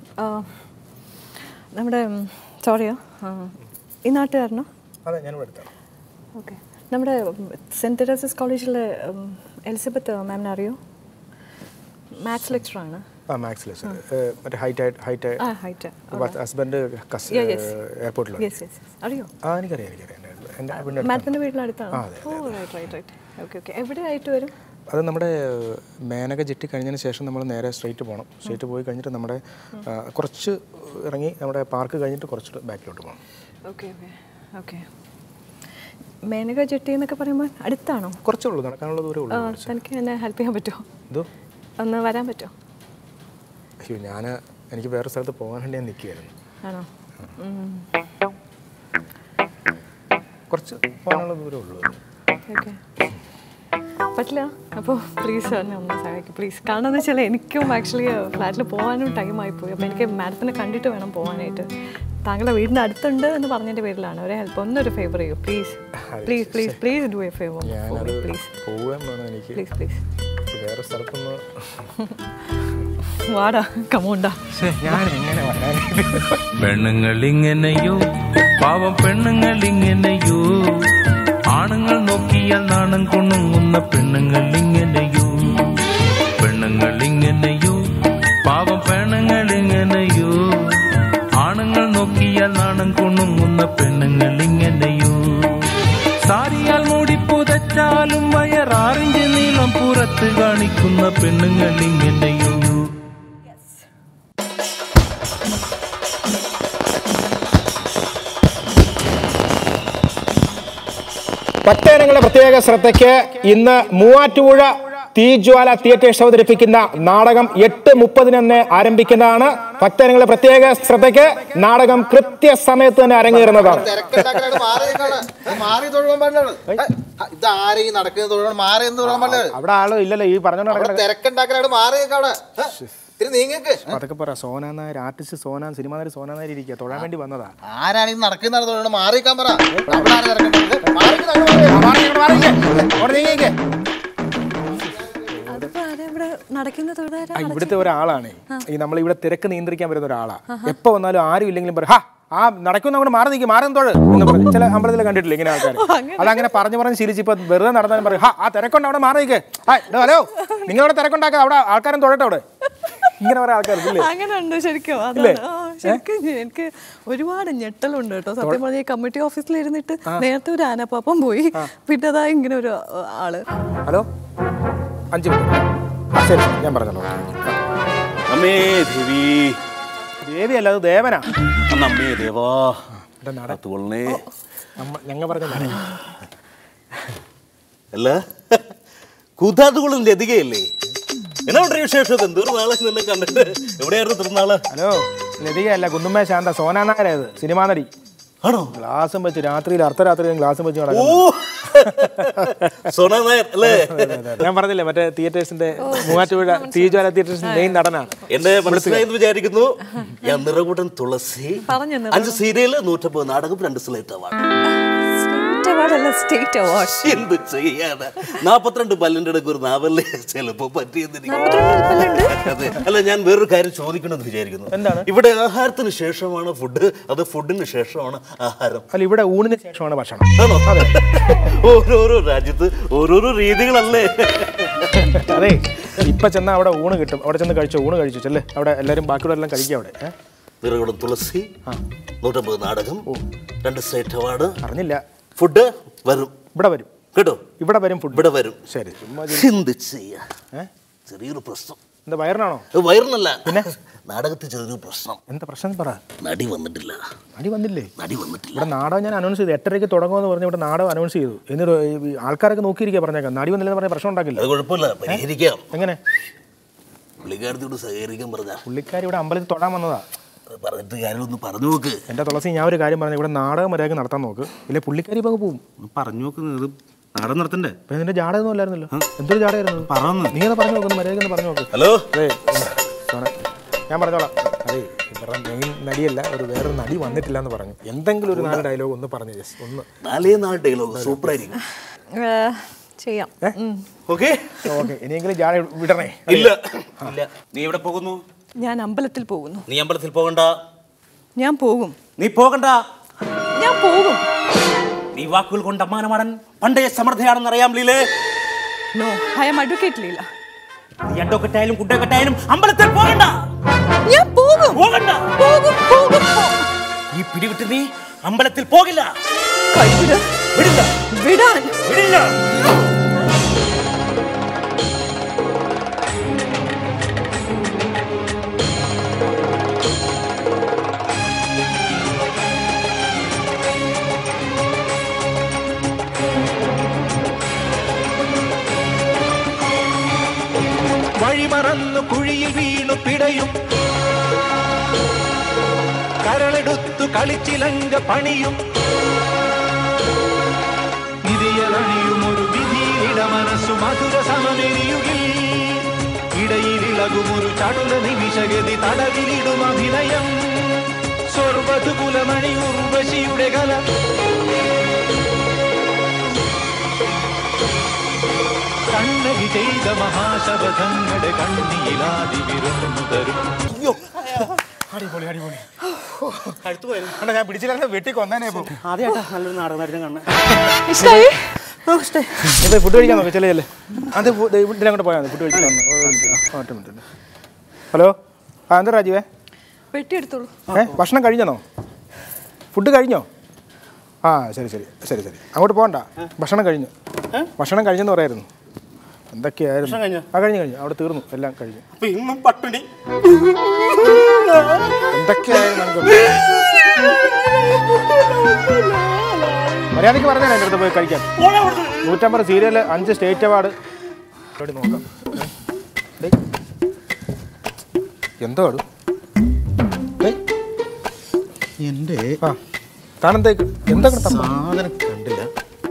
നമ്മുടെ സോറിയോ ഈ നാട്ടുകാരനോ അതെ ഞാൻ ഇവിടെ എടുത്താണ് ഓക്കെ നമ്മുടെ സെൻറ്റ് തെരേസസ് കോളേജിലെ ഉം, എലിസബത്ത് മാമിനെ അറിയോ മാത്സ് ലെക്ചറാണ് ആ മാക്സ് ലെസ് മറ്റേ ഹൈറ്റ് ഹൈറ്റ് ആ ഹൈറ്റ് ഹസ്ബൻഡ് Yeah, yes. എയർപോർട്ടിലാണ് യെസ് യെസ് അറിയോ ആ എനിക്കറിയാം എനിക്കറിയാം എൻ്റെ- എൻ്റെ വീടിൻ്റെ അടുത്താണ്. മാഡത്തിൻ്റെ വീട്ടിലടുത്താണ് ആ, അതെ, oh right right right okay okay എവിടെ ആയിട്ട് വരും അത് നമ്മുടെ മേനക ജെട്ടി കഴിഞ്ഞതിന് ശേഷം നമ്മൾ നേരെ സ്ട്രൈറ്റ് പോകണം സ്ട്രൈറ്റ് പോയി കഴിഞ്ഞിട്ട് നമ്മുടെ ആ, കുറച്ച് ഇറങ്ങി നമ്മുടെ പാർക്ക് കഴിഞ്ഞിട്ട് കുറച്ച് ബാക്കിലോട്ട് പോകണം okay okay okay Menaka jetty എന്നൊക്കെ പറയുമ്പോൾ അടുത്താണോ കുറച്ചേ ഉള്ളൂ നടക്കാനുള്ള ദൂരമേ ആ, ഉള്ളൂ തനിക്ക് എന്നെ ഹെൽപ്പ് ചെയ്യാൻ പറ്റുമോ ഇതോ ഒന്ന് വരാൻ പറ്റുമോ അയ്യോ ഞാൻ എനിക്ക് വേറെ സ്ഥലത്ത് പോകാൻ വേണ്ടി ഞാൻ നിൽക്കുകയായിരുന്നു ആണോ ഉം. കുറച്ച് പോകാനുള്ള ദൂരമേ ഉള്ളൂ ഓക്കെ പറ്റില്ല അപ്പോൾ പ്ലീസ് എന്നെ ഒന്ന് സഹായിക്കും പ്ലീസ് കാരണം എന്ന് വെച്ചാൽ എനിക്കും ആക്ച്വലി ഫ്ലാറ്റിൽ പോകാനും ടൈമായി പോയി അപ്പോൾ എനിക്ക് മാഡത്തിനെ കണ്ടിട്ട് വേണം പോകാനായിട്ട് താങ്കളുടെ വീടിൻ്റെ അടുത്തുണ്ട് എന്ന് പറഞ്ഞതിൻ്റെ പേരിലാണ് ഒരു ഹെൽപ്പ് ഒന്നൊരു ഫേവർ ചെയ്യൂ please please please please do a favour ഞാനത് പ്ലീസ് പോകാൻ വേണം എനിക്ക് പ്ലീസ് പ്ലീസ് വേറെ സ്ഥലത്തൊന്ന് വാടാ കമോണ്ടാ ഞാൻ എങ്ങനെ വരാനായിട്ട് പെണ്ണുങ്ങൾ ഇങ്ങനെയോ പാവം പെണ്ണുങ്ങൾ ഇങ്ങനെയോ ആണുങ്ങൾ നോക്കിയാൽ നാണം കൊണുങ്ങുന്ന പെണ്ണുങ്ങൾ ഇങ്ങനെയോ പെണ്ണുങ്ങൾ ഇങ്ങനെയോ പാവം പെണ്ണുങ്ങൾ ഇങ്ങനെയോ ആണുങ്ങൾ നോക്കിയാൽ നാണം കൊണുങ്ങുന്ന പെണ്ണുങ്ങൾ ഇങ്ങനെയോ സാരിയാൽ മൂടി പുതച്ചാലും വയറാറിഞ്ച് നീളം പുറത്ത് കാണിക്കുന്ന പെണ്ണുങ്ങൾ ഇങ്ങനെയോ ഭക്തജനങ്ങളുടെ പ്രത്യേക ശ്രദ്ധയ്ക്ക് ഇന്ന് മൂവാറ്റുപുഴ തീജ്വാല തിയേറ്റേഴ്സ് അവതരിപ്പിക്കുന്ന നാടകം എട്ട് മുപ്പതിനെന്ന് ആരംഭിക്കുന്നതാണ് ഭക്തജനങ്ങളുടെ പ്രത്യേക ശ്രദ്ധയ്ക്ക് നാടകം കൃത്യസമയത്ത് തന്നെ അരങ്ങേറുന്നതാണ് തിരക്കുണ്ടാക്കലായിട്ട് മാറി നിൽക്കാണ്. ഇത് മാറി തൊഴുവാൻ പാടില്ലാണ് ഇത് ആരെ ഈ നടക്കുന്നത് തൊഴുവാൻ മാറി എന്ന് തൊഴാൻ പാടില്ല അവിടെ ആളോ ഇല്ലല്ലോ ഈ പറഞ്ഞോണ്ട് അവിടെ നടക്കണ തിരക്കുണ്ടാക്കലായിട്ട് മാറി നിൽക്കാണ് ഇത്തിരി നീങ്ങക്ക് അതൊക്കെ പറ സോനാ നായർ ആർട്ടിസ്റ്റ് സോനാൻ സിനിമാ നായർ സോനാ നായർ ഇരിക്കുക തൊഴാൻ വേണ്ടി വന്നതാ ആരാണ് ഈ നടക്കുന്നത് തൊഴിലാണ് മാറി നിൽക്കാൻ പറ അവിടെ ആരാ തിരക്കുണ്ടാക്കുന്നത് മാറി നിൽക്ക്, അങ്ങോട്ട് മാറി. അതിപ്പോൾ ആരാ ഇവിടെ നടക്കുന്ന തൊഴിലാരാ ആ, ഇവിടുത്തെ ഒരാളാണ് ഈ നമ്മൾ ഇവിടെ തിരക്ക് നിയന്ത്രിക്കാൻ വരുന്ന ഒരാളാ എപ്പോ വന്നാലും ആരും ഇല്ലെങ്കിലും പറയും ഹാ ആ നടക്കുന്ന അങ്ങോട്ട് മാറി നിൽക്കും മാറി തൊഴ് എന്ന് പറയും ചില അമ്പലത്തിൽ കണ്ടിട്ടില്ല ഇങ്ങനെ ആൾക്കാർ അതങ്ങനെ പറഞ്ഞു പറഞ്ഞ് ശീലിച്ച് ഇപ്പൊ വെറുതെ നടന്നാലും പറയും ഹാ ആ തിരക്കുണ്ട് അവിടെ മാറി നിൽക്കേ ഹായ് ഡോ, ഹലോ നിങ്ങളവിടെ തിരക്കുണ്ടാക്കുക അവിടെ ആൾക്കാരും തൊഴട്ടെ അവിടെ ഇങ്ങനെ പറയാം ആൾക്കാർ ഇല്ലേ അങ്ങനെ ഉണ്ട് ശരിക്കും അതാണ് ആ, ശരിക്കും എനിക്ക് ഒരുപാട് ഞെട്ടലുണ്ട് കേട്ടോ സത്യം പറഞ്ഞ ഈ കമ്മിറ്റി ഓഫീസിൽ ഇരുന്നിട്ട് നേരത്തെ ഒരു ആനപ്പാപ്പം പോയി പിന്നെ അതാ ഇങ്ങനെ ഒരു ആ, ആള് ഹലോ അഞ്ച് മിനിറ്റ് ആ ശരി ശരി, ഞാൻ പറഞ്ഞല്ലോ അമ്മേ ദേവി ദേവി അല്ല അത് ദേവനാ അമ്മേ ദേവാ ഇവിടെ നട കാത്തുകൊള്ളണേ നമ്മ- ഞങ്ങൾ പറഞ്ഞ നട അല്ല കൂത്താട്ടുകുളം ലതികയല്ലേ എന്നാ ഉണ്ട് വിശേഷം എന്തോരു നാളെ നിന്നെ കണ്ടിട്ട് എവിടെയായിരുന്നു തിരുനാള് ഹലോ ലതികയല്ല കുന്നുമ്മ ശാന്ത സോനാ നായരത് സിനിമാ നടി ആണോ ഗ്ലാസും വെച്ച് രാത്രിയിൽ അർദ്ധരാത്രിയിലും ഗ്ലാസും വെച്ച് ഓ നടക്കുന്നു സോന നായർ അല്ലേ ഞാൻ പറഞ്ഞില്ലേ മറ്റേ തിയേറ്റേഴ്സിന്റെ മൂവാറ്റുപുഴ തീജ്വാല തിയേറ്റേഴ്സിന്റെ മെയിൻ നടനാണ് എന്നെ മനസ്സിലായെന്ന് വിചാരിക്കുന്നു ഞാൻ നിറകൂട്ടൻ തുളസി പറഞ്ഞു അഞ്ച് സീരിയല് നൂറ്റമ്പത് നാടകം രണ്ട് സ്ലേറ്റ് അവാർഡ് സ്റ്റേറ്റ് അവാർഡല്ല സ്റ്റേറ്റ് അവാർഡ് എന്ത് ചെയ്യാനാ നാപ്പത്തിരണ്ട് പല്ലിന്റെ ഇടയ്ക്ക് ഒരു നാവല്ലേ ചിലപ്പോ പറ്റിയെന്നിരിക്കും അതെ അല്ല ഞാൻ വേറൊരു കാര്യം ചോദിക്കണമെന്ന് വിചാരിക്കുന്നു എന്താണ്? ഇവിടെ ആഹാരത്തിന് ശേഷമാണ് ഫുഡ് അത് ഫുഡിന് ശേഷമാണ് ആഹാരം അല്ല ഇവിടെ ഊണിന് ശേഷമാണ് ഭക്ഷണം ആണോ ഓരോരോ രാജ്യത്ത് ഓരോരോ രീതികളല്ലേ അതെ ഇപ്പൊ ചെന്നാ അവിടെ ഊണ് കിട്ടും അവിടെ ചെന്ന് കഴിച്ചോ ഊണ് കഴിച്ചു ചെല്ലേ അവിടെ എല്ലാരും ബാക്കിയുള്ള എല്ലാം കഴിക്കുക അവിടെ ഏ? നിറകുടം തുളസി നൂറ്റമ്പത് നാടകം രണ്ട് സ്റ്റേറ്റ് അവാർഡ് അറിഞ്ഞില്ല ഫുഡ് വരും ഇവിടെ വരും കേട്ടോ ഇവിടെ വരും ഫുഡ് ഇവിടെ വരും ശരി ചുമ്മാ എന്ത് ചെയ്യാ ഏ? ചെറിയൊരു പ്രശ്നം എന്താ വയറിനാണോ ഇത് വയറിനല്ല നാടകത്തിൽ ചെറിയൊരു പ്രശ്നം എന്താ പ്രശ്നം പറ നടി വന്നിട്ടില്ല നടി വന്നില്ലേ നടി വന്നിട്ടില്ല ഇവിടെ നാടകം ഞാൻ അനൗൺസ് ചെയ്തു എട്ടരയ്ക്ക് തുടങ്ങുമെന്ന് പറഞ്ഞ് ഇവിടെ നാടകം അനൗൺസ് ചെയ്തു എന്നിട്ട് ഈ ആൾക്കാരൊക്കെ നോക്കിയിരിക്കുക പറഞ്ഞേക്കാം നടി വന്നില്ലെന്ന് പറഞ്ഞ പ്രശ്നം ഉണ്ടാക്കില്ല അത് കുഴപ്പമില്ല പരിഹരിക്കാം എങ്ങനെ പുള്ളിക്കാരത്തിയോട് സഹകരിക്കാൻ പറഞ്ഞ പുള്ളിക്കാരി ഇവിടെ അമ്പലത്തിൽ തൊടാൻ വന്നതാ പറഞ്ഞിട്ട് കാര്യമൊന്ന് പറഞ്ഞു നോക്ക് എൻ്റെ തുളസി ഞാൻ ഒരു കാര്യം പറഞ്ഞു ഇവിടെ നാടകം മര്യാദക്ക് നടത്താൻ നോക്ക് ഇല്ലേ പുള്ളിക്കാരി ഇപ്പൊ അങ്ങ് പോവും പറഞ്ഞു നോക്കുന്നത് നാടകം നടത്തണ്ടേ അപ്പൊ നിന്റെ ജാടയൊന്നും അല്ലായിരുന്നല്ലോ എന്തൊരു ജാടയായിരുന്നു പറഞ്ഞു നീ ഒന്ന് പറഞ്ഞു നോക്കുന്നു മര്യാദക്ക് ഒന്ന് പറഞ്ഞു നോക്ക് ഹലോ അതെ സോണ ഞാൻ പറഞ്ഞോളാം അതെ ഇവരുടെ മെയിൻ നടിയല്ല ഒരു വേറൊരു നടി വന്നിട്ടില്ല എന്ന് പറഞ്ഞു എന്തെങ്കിലും ഒരു നാല് ഡയലോഗ് ഒന്ന് പറഞ്ഞു ജസ്റ്റ് ഒന്ന് നാലേ നാല് ഡയലോഗ് സൂപ്പർ ആയിരിക്കും ചെയ്യാം ഉം. ഓക്കെ ഓക്കെ ഇനിയെങ്കിലും ജാട വിടണേ ഇല്ല ഇല്ല നീ എവിടെ പോകുന്നു ഞാൻ അമ്പലത്തിൽ പോകുന്നു നീ അമ്പലത്തിൽ പോകണ്ട ഞാൻ പോകും നീ പോകണ്ട ഞാൻ പോകും നീ വാക്കുകൾ കൊണ്ട് അമ്മാനമാടൻ പണ്ടേ സമൃദ്ധയാണെന്ന് അറിയാം ലീലേ no I am advocate Leela നീ അണ്ടോക്കെട്ടായാലും കുട്ടക്കെട്ടായാലും അമ്പലത്തിൽ പോകണ്ട ഞാൻ പോകും പോകണ്ട പോകും പോകും പോകും. ഈ പിടിവിട്ട് നീ അമ്പലത്തിൽ പോകില്ല കൈവിട്. വിടില്ല വിടാൻ വിടില്ല വഴിമറന്നു കുഴിയിൽ വീണു പിടയും കരളെടുത്തു കളിച്ചിലങ്ക പണിയും നിധിയലണിയും ഒരു വിധിയിട മനസ്സു മധുര സമമെരിയുകിൽ ഇടയിലിളകുമൊരു ചടുല നിമിഷഗതി തടവിലിടും അഭിനയം സ്വർവധുകുലമണി ഉർവശിയുടെ കല കണ്ണകി ചെയ്ത മഹാശബദങ്ങളുടെ കണ്ണിയിലാതി വിരുന്നു തരും അടിപൊളി അടിപൊളി അണ്ണാ, ഞാൻ പിടിച്ചില്ല വെട്ടി കൊന്നേനെ ഇപ്പൊ ആദ്യമായിട്ടാ നല്ലൊരു നാടകമായിരുന്നു കാണുന്നത് ഇഷ്ടായി ഇത് ഫുഡ് കഴിക്കാൻ നോക്കി ചെല്ലേ ചെല്ലേ അത് ഫു- ദേ ഇതിനെ അങ്ങോട്ട് പോയാൽ മതി ഫുഡ് കഴിക്കാൻ വന്നു. ഓ, ആ, ഒറ്റ മിനിറ്റ് ഹലോ ആ എന്താ രാജീവേ വെട്ടിയെടുത്തോളൂ ഏ ഭക്ഷണം കഴിഞ്ഞോ ഫുഡ് കഴിഞ്ഞോ ആ ശരി ശരി ശരി ശരി അങ്ങോട്ട് പോകണ്ട ഭക്ഷണം കഴിഞ്ഞു ഭക്ഷണം കഴിഞ്ഞെന്ന് പറയായിരുന്നു എന്തൊക്കെയായിരുന്നു ആ കഴിഞ്ഞു കഴിഞ്ഞു അവിടെ തീർന്നു എല്ലാം കഴിഞ്ഞു അപ്പൊ ഇന്നും പട്ടിണി എന്തൊക്കെയായിരുന്നു നമുക്ക് മര്യാദയ്ക്ക് പറഞ്ഞാൽ എൻ്റെ അടുത്ത് പോയി കഴിക്കാം നൂറ്റമ്പത് സീരിയല് അഞ്ച് സ്റ്റേറ്റ് അവാർഡ് ഇവിടെ നോക്കാം ഡേയ്. എന്തോ ആടു ഡേയ്. എൻ്റെ ആ താനെന്തേക്ക് എന്തൊക്കെ തപ്പ സാധനം കണ്ടില്ല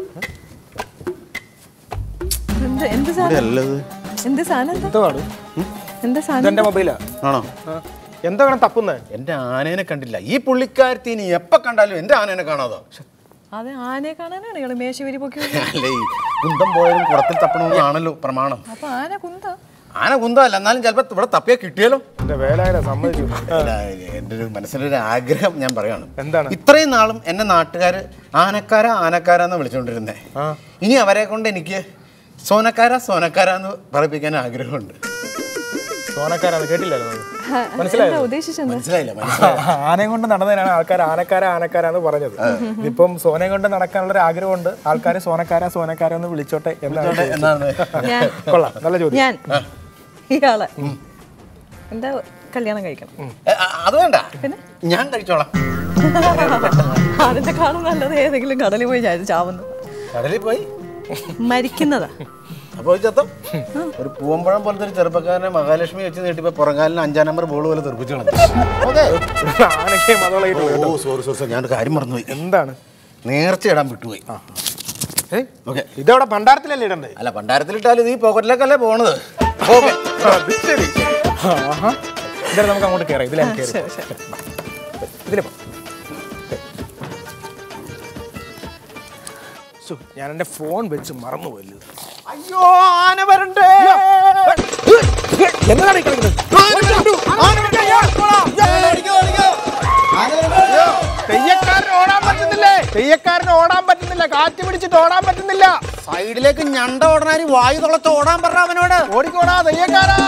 എന്ത് എന്ത് സാധനം അല്ലത് എന്ത് സാധനം എന്താ എന്തോ ആടു എന്ത് സാധനം ഇതെന്റെ മൊബൈലാ ആണോ എന്താ വേണം തപ്പുന്നത് എൻ്റെ ആനേനെ കണ്ടില്ല ഈ പുള്ളിക്കാരത്തി ഇനി എപ്പോൾ കണ്ടാലും എൻ്റെ ആനേനെ കാണാതോ അത് ആനയെ കാണാനാണ് ഇയാള് മേശവരി പൊക്കി അല്ല ഈ കുന്തം പോയാലും കുടത്തിൽ തപ്പണമെന്നാണല്ലോ പ്രമാണം അപ്പൊ ആന കുന്ത ആന കുന്തമല്ല എന്നാലും ചിലപ്പോൾ ഇവിടെ തപ്പിയാ കിട്ടിയാലോ എന്റെ വേലായ സമ്മതിച്ചു അല്ല, എൻ്റെ ഒരു മനസ്സിലൊരു ആഗ്രഹം ഞാൻ പറയാണ് എന്താണ്? ഇത്രയും നാളും എന്നെ നാട്ടുകാർ ആനക്കാര ആനക്കാരാന്ന് വിളിച്ചുകൊണ്ടിരുന്നേ ആ. ഇനി അവരെ കൊണ്ട് എനിക്ക് സോനക്കാര സോനക്കാര എന്ന് പറയിപ്പിക്കാൻ ആഗ്രഹമുണ്ട് സോനക്കാരാന്ന് കേട്ടില്ലായിരുന്നു എന്താ മനസ്സിലായോ ഉദ്ദേശിച്ചെന്താ മനസ്സിലായില്ല മനസ്സിലായില്ല ആനയും കൊണ്ട് നടന്നതിനാണ് ആൾക്കാർ ആനക്കാര ആനക്കാരാന്ന് പറഞ്ഞത് ഇപ്പം സോനയും കൊണ്ട് നടക്കാനുള്ള ഒരു ആഗ്രഹമുണ്ട് ആൾക്കാർ സോനക്കാര സോനക്കാര എന്ന് വിളിച്ചോട്ടെ എന്നാണ് എന്നാണ് ഞാൻ കൊള്ളാം നല്ല ചോദ്യം ഞാൻ ഇയാളെ എന്താ കല്യാണം കഴിക്കണം ഏ, അ- അത് വേണ്ട പിന്നെ? ഞാൻ കഴിച്ചോളാം അതിന്റെ കാണും നല്ലത് ഏതെങ്കിലും കടലിൽ പോയി ചാരി ചാവുന്നു കടലിൽ പോയി മരിക്കുന്നതാ അപ്പോൾ ചത്തം ഒരു പൂവമ്പഴം പോലത്തെ ഒരു ചെറുപ്പക്കാരനെ മഹാലക്ഷ്മി വെച്ച് നീട്ടിപ്പോ പുറങ്കാലിന് അഞ്ചാം നമ്പർ ബോൾ പോലെ തെറിപ്പിച്ചു ഓക്കെ ആനയ്ക്ക് മതമുള്ള ഓ സോറി സോറി സോറി ഞാനൊരു കാര്യം മറന്നുപോയി എന്താണ് നേർച്ച ഇടാൻ വിട്ടുപോയി ഏയ്, ഓക്കെ ഇതവിടെ ഭണ്ഡാരത്തിലല്ലേ ഇടണ്ടേ അല്ല പണ്ടാരത്തിലിട്ടാലും ഇത് ഈ പോക്കറ്റിലേക്കല്ലേ പോണത് ഓക്കെ അത് ശരി ആഹാ. എന്തായാലും നമുക്ക് അങ്ങോട്ട് കയറാം ഇതിലെ കയറി ഇതിലെ പോ. ശ്ശോ, ഞാൻ എന്റെ ഫോൺ വെച്ച് മറന്നുപോയില്ല അയ്യോ ആന വരണ്ടേ എന്താണ് ഈ കളിക്കുന്നത് തെയ്യക്കാരന് ഓടാൻ പറ്റുന്നില്ലേ തെയ്യക്കാരന് ഓടാൻ പറ്റുന്നില്ല കാറ്റ് പിടിച്ചിട്ട് ഓടാൻ പറ്റുന്നില്ല സൈഡിലേക്ക് ഞണ്ട ഓടനാരി വായു തുളച്ച് ഓടാൻ പറഞ്ഞ അവനോട് ഓടിക്കോടാ തെയ്യക്കാരാ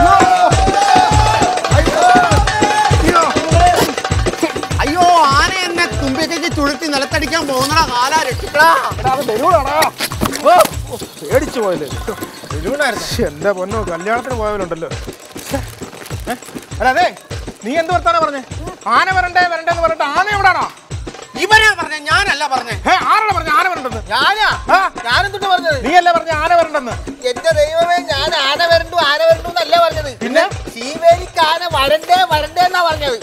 അയ്യോ ആന എന്നെ തുമ്പിക്കേക്ക് ചുഴത്തി നിലത്തടിക്കാൻ പോകുന്നടാ കാലാ രക്ഷിക്കടാ തരൂടാടാ പേടിച്ചു പോയല്ലേ ശ്ശെ, എന്റെ പൊന്നോ കല്യാണത്തിന് പോയവരുണ്ടല്ലോ ശ്ശെ. ഏ? അല്ല അതെ നീ എന്ത് വർത്താനം പറഞ്ഞേ ആന വരണ്ടേ വരണ്ടേ എന്ന് പറഞ്ഞിട്ട് ആന എവിടാണോ ഇവനാ പറഞ്ഞ ഞാനല്ല പറഞ്ഞേ ഏ ആരാണ് പറഞ്ഞ ആന വരണ്ടെന്ന് ഞാനാ ആ? ഞാനെന്തിട്ട് പറഞ്ഞത് നീ അല്ലേ പറഞ്ഞ ആന വരണ്ടെന്ന് എന്റെ ദൈവമേ ഞാൻ ആന വരണ്ടു ആന വരണ്ടു എന്നല്ല പറഞ്ഞത് പിന്നെ? ശീവേലിക്ക് ആന വരണ്ടേ വരണ്ടേ എന്നാ പറഞ്ഞത്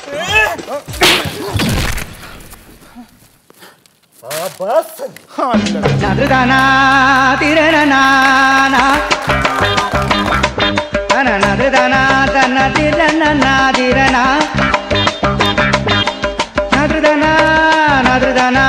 അല്ല. നദൃതനാ തിരണനാന നദൃതനാ തന തിരണനാ തിരണ നദൃതനാ നദൃതനാ